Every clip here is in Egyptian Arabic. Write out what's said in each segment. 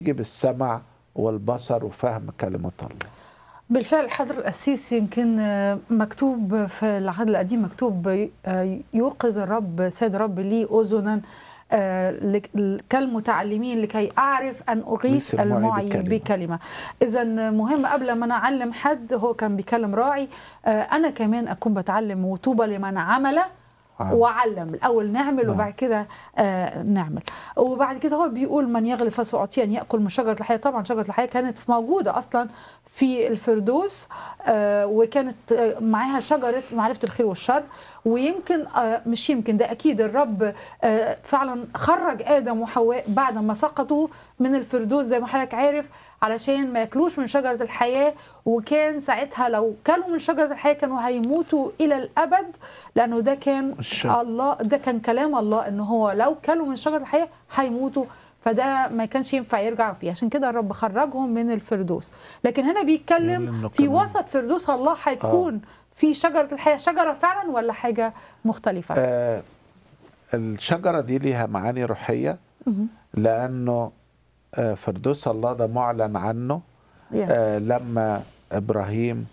يجب السمع والبصر وفهم كلمة الله بالفعل حضر القسيس يمكن آه، مكتوب في العهد القديم مكتوب آه، يوقظ الرب سيد الرب لي اذنا آه، لك- كالمتعلمين لكي اعرف ان اغيث أغيث المعي المعي بكلمة. بكلمه اذا مهم قبل ما انا اعلم حد هو كان بيكلم راعي آه، انا كمان اكون بتعلم وطوبى لمن عمل عم. وعلم الاول نعمل نعم. وبعد كده آه نعمل وبعد كده هو بيقول من يغلب فسأعطيه ان ياكل من شجره الحياه طبعا شجره الحياه كانت موجوده اصلا في الفردوس آه وكانت آه معاها شجره معرفه الخير والشر ويمكن آه مش يمكن ده اكيد الرب آه فعلا خرج ادم وحواء بعد ما سقطوا من الفردوس زي ما حضرتك عارف علشان ما ياكلوش من شجره الحياه وكان ساعتها لو كلوا من شجره الحياه كانوا هيموتوا الى الابد لانه ده كان الشر. الله ده كان كلام الله ان هو لو كلوا من شجره الحياه هيموتوا فده ما كانش ينفع يرجعوا فيه عشان كده الرب خرجهم من الفردوس لكن هنا يقول بيتكلم إنه في كمان- وسط فردوس الله هيكون في شجره الحياه شجره فعلا ولا حاجه مختلفه آه الشجرة دي ليها معاني روحية مهم. لأنه آه فردوس الله ده معلن عنه يا. آه لما إبراهيم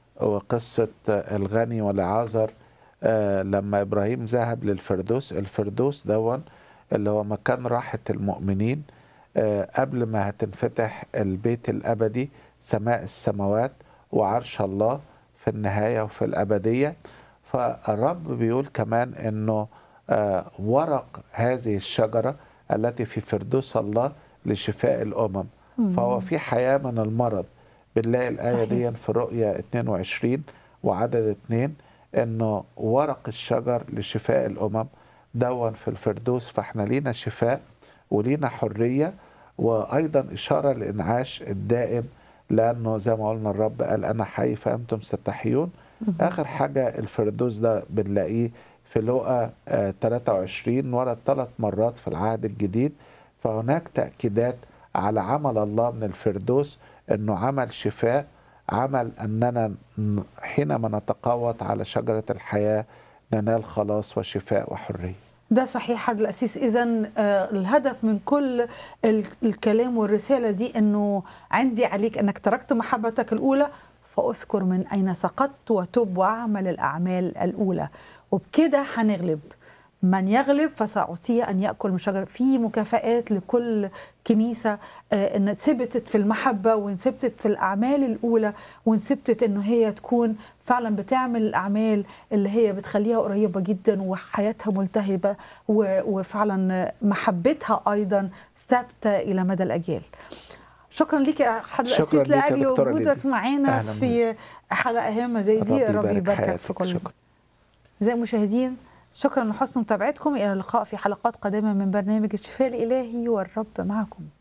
وقصة آه، الغني والعازر آه لما إبراهيم ذهب للفردوس الفردوس دون اللي هو مكان راحة المؤمنين آه قبل ما هتنفتح البيت الأبدي سماء السماوات وعرش الله في النهاية وفي الأبدية فالرب بيقول كمان أنه آه ورق هذه الشجرة التي في فردوس الله لشفاء الأمم فهو في حياة من المرض بنلاقي الآية صحيح. دي في رؤيا 22 وعدد 2 انه ورق الشجر لشفاء الامم دون في الفردوس فاحنا لينا شفاء ولينا حريه وايضا اشاره للانعاش الدائم لانه زي ما قلنا الرب قال انا حي فانتم ستحيون اخر حاجه الفردوس ده بنلاقيه في لقا آه، 23 ورد ثلاث مرات في العهد الجديد فهناك تاكيدات على عمل الله من الفردوس انه عمل شفاء عمل اننا ن- حينما نتقوت على شجره الحياه ننال خلاص وشفاء وحريه ده صحيح حضر الأسيس إذا الهدف من كل ال- الكلام والرسالة دي أنه عندي عليك أنك تركت محبتك الأولى فأذكر من أين سقطت وتب وأعمل الأعمال الأولى وبكده هنغلب من يغلب فسأعطيه أن يأكل من شجرة في مكافآت لكل كنيسة آه، إن ثبتت في المحبة وإن ثبتت في الأعمال الأولى وإن ثبتت إنه هي تكون فعلا بتعمل الأعمال اللي هي بتخليها قريبة جدا وحياتها ملتهبة و- وفعلا محبتها أيضا ثابتة إلى مدى الأجيال شكرا لك يا حضرتك شكراً الأسيس ليك يا لأجل دكتورة وجودك ليدي. معانا أهلاً في حلقة هامة زي دي يا رب يباركك في حياتك. كل شكرا زي المشاهدين شكرا لحسن متابعتكم إلى اللقاء في حلقات قادمة من برنامج الشفاء الإلهي والرب معكم